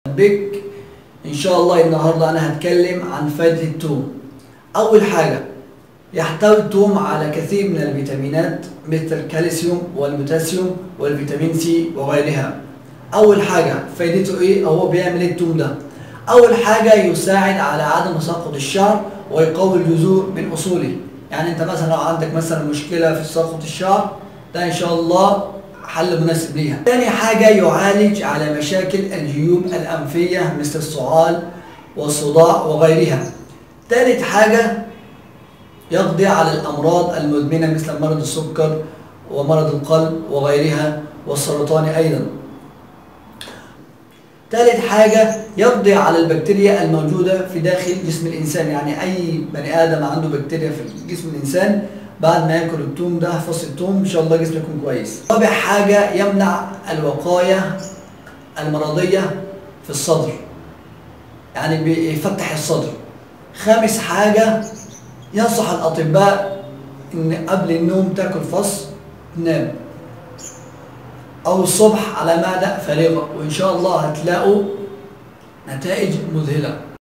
بك ان شاء الله النهارده انا هتكلم عن فائده التوم اول حاجه يحتوي التوم على كثير من الفيتامينات مثل الكالسيوم والبوتاسيوم والفيتامين سي وغيرها اول حاجه فائدته ايه هو بيعمل ايه التوم ده اول حاجه يساعد على عدم تساقط الشعر ويقوي الجذور من اصوله يعني انت مثلا لو عندك مثلا مشكله في تساقط الشعر ده ان شاء الله حل مناسب ليها تاني حاجة يعالج على مشاكل الجيوب الأنفية مثل السعال والصداع وغيرها تالت حاجة يقضي على الأمراض المزمنة مثل مرض السكر ومرض القلب وغيرها والسرطان أيضا ثالث حاجة يقضي على البكتيريا الموجودة في داخل جسم الإنسان يعني أي بني آدم عنده بكتيريا في جسم الإنسان بعد ما ياكل التوم ده فص التوم ان شاء الله جسمه يكون كويس رابع حاجه يمنع الوقايه المرضيه في الصدر يعني بيفتح الصدر خامس حاجه ينصح الاطباء ان قبل النوم تاكل فص تنام او الصبح على معده فارغه وان شاء الله هتلاقوا نتائج مذهله